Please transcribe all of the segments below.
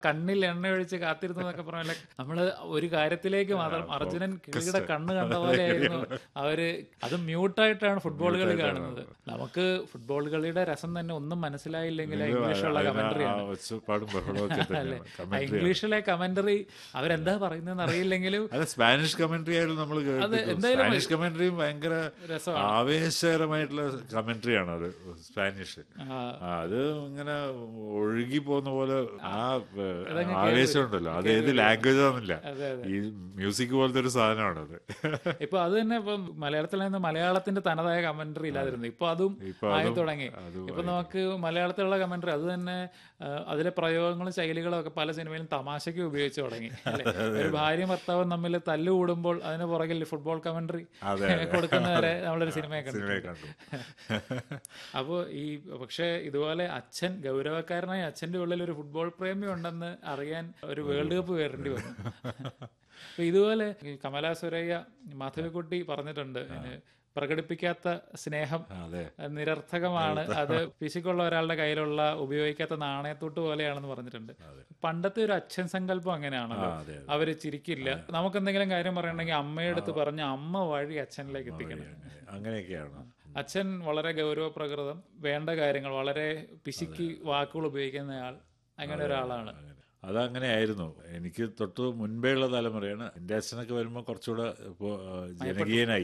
കണ്ണിൽ എണ്ണ ഒഴിച്ച് കാത്തിരുന്നു എന്നൊക്കെ പറഞ്ഞാൽ നമ്മള് ഒരു കാര്യത്തിലേക്ക് മാത്രം അർജുനൻ കിളിയുടെ കണ്ണ് കണ്ട പോലെയായിരുന്നു അവര് അത് മ്യൂട്ടായിട്ടാണ് ഫുട്ബോൾ കളി കാണുന്നത് നമുക്ക് ഫുട്ബോൾ കളിയുടെ രസം തന്നെ ഒന്നും മനസ്സിലായില്ലെങ്കിൽ ഇംഗ്ലീഷുള്ള കമന്ററി ആ ഒച്ചപ്പാടും ബഹളവും ഒക്കെ തന്നെയാണ് കമന്ററി ഇംഗ്ലീഷിലെ കമന്ററി അവരെന്താ പറയുന്നതെന്ന് അറിയില്ലെങ്കിലും അല്ല സ്പാനിഷ് കമന്ററി ആയാലും നമ്മൾ എന്തായാലും സ്പാനിഷ് കമന്ററിയും ഭയങ്കര രസമാണ് ആവേശകരമായിട്ടുള്ള കമന്ററി ആണ് അത് സ്പാനിഷ് ആ, ആ, അത് ഇങ്ങനെ ഒഴുകി പോകുന്ന പോലെ ആ ഏ, ആവേശം ഉണ്ടല്ലോ അത് ഏത് ലാംഗ്വേജ് ആണെന്നില്ല അതെ അതെ ഈ മ്യൂസിക് പോലത്തെ ഒരു സാധനമാണ് അത് ഇപ്പൊ അത് തന്നെ ഇപ്പൊ മലയാളത്തിൽ നിന്ന് മലയാളത്തിന്റെ തനതായ കമന്ററി ഇല്ലാതിരുന്നു ഇപ്പൊ അതും ഇപ്പൊ ആയി അതും- തുടങ്ങി അതും ഇപ്പൊ നമുക്ക് മലയാളത്തിലുള്ള കമന്ററി അത് തന്നെ ആ, അതിലെ പ്രയോഗങ്ങളും ശൈലികളും ഒക്കെ പല സിനിമയിലും തമാശയ്ക്ക് ഉപയോഗിച്ച് തുടങ്ങി അല്ലേ? ഒരു ഭാര്യയും ഭർത്താവും തമ്മിൽ തല്ലുകൂടുമ്പോൾ അതിന് പുറകിൽ ഫുട്ബോൾ കമന്ററി അതെ, കൊടുക്കുന്നവരെ നമ്മളൊരു സിനിമയെ കണ്ടു സിനിമയെ കണ്ടു അപ്പോൾ ഈ പക്ഷേ ഇതുപോലെ അച്ഛൻ ഗൗരവക്കാരനായ അച്ഛന്റെ ഉള്ളിൽ ഒരു ഫുട്ബോൾ പ്രേമി ഉണ്ടെന്ന് അറിയാൻ ഒരു വേൾഡ് കപ്പ് വരേണ്ടി വന്നു അപ്പൊ ഇതുപോലെ ഈ കമല സുരയ്യ മാധവിക്കുട്ടി പറഞ്ഞിട്ടുണ്ട് ഇതിന് പ്രകടിപ്പിക്കാത്ത സ്നേഹം അതെ നിരർത്ഥകമാണ് അത് പിശുക്കുള്ള ഒരാളുടെ കയ്യിലുള്ള ഉപയോഗിക്കാത്ത നാണയത്തോട്ട് പോലെയാണെന്ന് പറഞ്ഞിട്ടുണ്ട് പണ്ടത്തെ ഒരു അച്ഛൻ സങ്കല്പം ആ, അങ്ങനെയാണല്ലോ അതെ അതെ. അവര് ചിരിക്കില്ല നമുക്ക് എന്തെങ്കിലും കാര്യം പറയണമെങ്കിൽ അമ്മയെടുത്ത് പറഞ്ഞ് അമ്മ വഴി അച്ഛനിലേക്ക് എത്തിക്കണം അങ്ങനെയൊക്കെയാണ് അച്ഛൻ വളരെ ഗൗരവപ്രകൃതം വേണ്ട കാര്യങ്ങൾ വളരെ പിശുക്കി വാക്കുകൾ ഉപയോഗിക്കുന്നയാൾ അങ്ങനെ ഒരാളാണ് അങ്ങനെ. അതങ്ങനെയായിരുന്നു എനിക്ക് തൊട്ട് മുൻപേ ഉള്ള തലമുറയാണ് എൻ്റെ അച്ഛനൊക്കെ വരുമ്പോൾ കുറച്ചുകൂടെ ഇപ്പോ ആ, ജനകീയനായി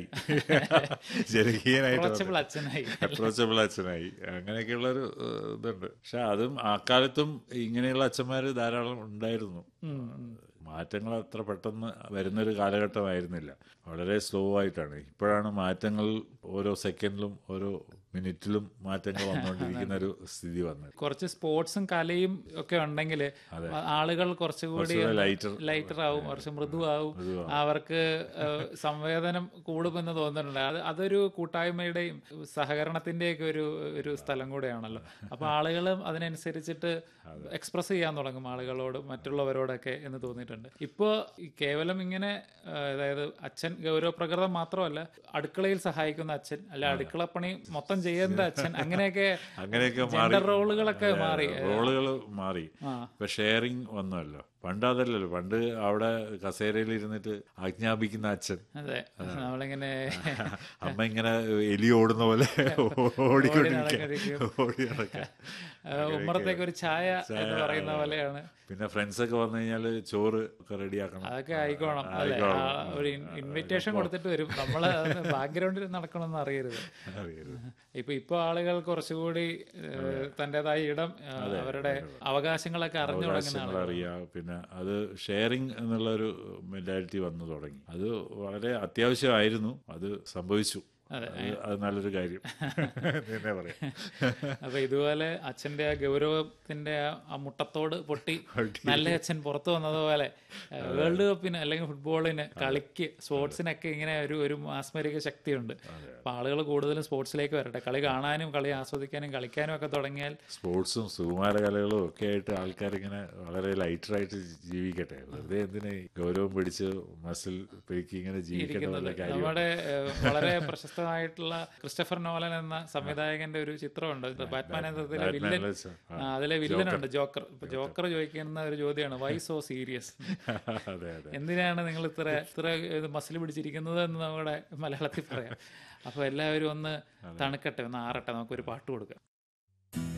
ജനകീയനായിട്ട് കുറച്ചപ്പോൾ അച്ഛനായി അപ്രോച്ചബിൾ അച്ഛനായി അങ്ങനെയൊക്കെയുള്ള ഒരു ഏഹ്, ഇതുണ്ട് പക്ഷെ അതും ആ കാലത്തും ഇങ്ങനെയുള്ള അച്ഛന്മാര് ധാരാളം ഉണ്ടായിരുന്നു ഉം, ഉം. മാറ്റങ്ങൾ അത്ര പെട്ടെന്ന് വരുന്നൊരു കാലഘട്ടമായിരുന്നില്ല വളരെ സ്ലോ ആയിട്ടാണ് ഇപ്പോഴാണ് മാറ്റങ്ങൾ ഓരോ സെക്കൻഡിലും ഓരോ മിനിറ്റിലും മാറ്റങ്ങൾ വന്നുകൊണ്ടിരിക്കുന്ന ഒരു സ്ഥിതി വന്നത് കുറച്ച് സ്പോർട്സും കലയും ഒക്കെ ഉണ്ടെങ്കിൽ ആളുകൾ കുറച്ചുകൂടി കുറച്ചുകൂടെ lighter. ലൈറ്റർ ആവും കുറച്ച് മൃദുവാവും അവർക്ക് ഏഹ്, സംവേദനം കൂടുമെന്ന് തോന്നുന്നുണ്ട് അത് അതൊരു കൂട്ടായ്മയുടെയും സഹകരണത്തിന്റെയൊക്കെ ഒരു ഒരു സ്ഥലം കൂടെയാണല്ലോ അപ്പൊ ആളുകളും അതിനനുസരിച്ചിട്ട് എക്സ്പ്രസ് ചെയ്യാൻ തുടങ്ങും ആളുകളോട് മറ്റുള്ളവരോടൊക്കെ എന്ന് തോന്നിയിട്ടുണ്ട് ഇപ്പോൾ കേവലം ഇങ്ങനെ ഏഹ്, അതായത് അച്ഛൻ ഗൗരവപ്രകൃതം മാത്രമല്ല അടുക്കളയിൽ സഹായിക്കുന്ന അച്ഛൻ അല്ല അടുക്കളപ്പണി മൊത്തം ചെയ്യേണ്ട അച്ഛൻ അങ്ങനെയൊക്കെ അങ്ങനെയൊക്കെ ജെൻഡർ റോളുകളൊക്കെ മാറി റോളുകൾ മാറി ആ ഇപ്പൊ ഷെയറിങ് വന്നല്ലോ പണ്ട് അതല്ലല്ലോ പണ്ട് അവിടെ കസേരയിൽ ഇരുന്നിട്ട് ആജ്ഞാപിക്കുന്ന അച്ഛൻ അതെ നമ്മളിങ്ങനെ അമ്മ ഇങ്ങനെ എലി ഓടുന്ന പോലെ ഓടിക്കൊണ്ടിരിക്കുക നടക്കാതിരിക്കും. ഓടി നടക്കുക ആ, ഉമ്മറത്തേക്ക് ഒരു ചായ എന്ന് പറയുന്ന പോലെയാണ് പിന്നെ ഫ്രണ്ട്സ് ഒക്കെ വന്നു കഴിഞ്ഞാല് ചോറ് ഒക്കെ റെഡിയാക്കണം അതൊക്കെ ആയിക്കോണം അല്ലെ ആ, ഒരു ഇൻവിറ്റേഷൻ കൊടുത്തിട്ട് വരും നമ്മള് ബാക്ക്ഗ്രൗണ്ടിൽ നടക്കണമെന്ന് അറിയരുത് അറിയരുത് ഇപ്പൊ ഇപ്പൊ ആളുകൾ കുറച്ചുകൂടി ഏഹ്, തന്റേതായ ഇടം ഏഹ്, അവരുടെ അവകാശങ്ങളൊക്കെ അറിഞ്ഞു തുടങ്ങുന്ന അവകാശങ്ങൾ അറിയാം പിന്നെ അത് ഷെയറിങ് എന്നുള്ള ഒരു മെന്റാലിറ്റി വന്നു തുടങ്ങി അത് വളരെ അത്യാവശ്യമായിരുന്നു അത് സംഭവിച്ചു അത് അത് നല്ലൊരു കാര്യം തന്നെ പറയാം അപ്പൊ ഇതുപോലെ അച്ഛന്റെ ആ ഗൗരവത്തിന്റെ ആ- ആ മുട്ടത്തോട് പൊട്ടി നല്ല അച്ഛൻ പുറത്തു വന്നതുപോലെ ഏഹ്, വേൾഡ് കപ്പിന് അല്ലെങ്കിൽ ഫുട്ബോളിന് കളിക്ക് സ്പോർട്സിനൊക്കെ ഇങ്ങനെ ഒരു ഒരു മാസ്മരിക ശക്തിയുണ്ട് അപ്പൊ ആളുകൾ കൂടുതലും സ്പോർട്സിലേക്ക് വരട്ടെ കളി കാണാനും കളി ആസ്വദിക്കാനും കളിക്കാനും ഒക്കെ തുടങ്ങിയാൽ സ്പോർട്സും സുകുമാര കലകളും ഒക്കെ ആയിട്ട് ആൾക്കാരിങ്ങനെ വളരെ ലൈറ്ററായിട്ട് ജീവിക്കട്ടെ വെറുതെ എന്തിനാ ഈ ഗൗരവം പിടിച്ച് മസിൽ പെരുക്കി ഇങ്ങനെ ജീവിക്കേണ്ട വല്ല കാര്യം നമ്മുടെ ഏഹ്, വളരെ പ്രശസ്തമായിട്ടുള്ള ക്രിസ്റ്റഫർ നോലൻ എന്ന സംവിധായകന്റെ ഒരു ചിത്രമുണ്ട് ബാറ്റ്മാൻ എന്നതിലെ വില്ലൻ ആ, അതിലെ വില്ലനുണ്ട് ജോക്കർ ഇപ്പൊ ജോക്കർ ചോദിക്കുന്ന ഒരു ചോദ്യമാണ് വൈ സോ സീരിയസ് അതെ അതെ എന്തിനാണ് നിങ്ങൾ ഇത്ര ഇത്ര മസിൽ പിടിച്ചിരിക്കുന്നത് എന്ന് നമ്മുടെ മലയാളത്തിൽ പറയാം അപ്പൊ എല്ലാവരും ഒന്ന് തണുക്കട്ടെ ഒന്ന് ആറട്ടെ നമുക്കൊരു പാട്ട് കൊടുക്കാം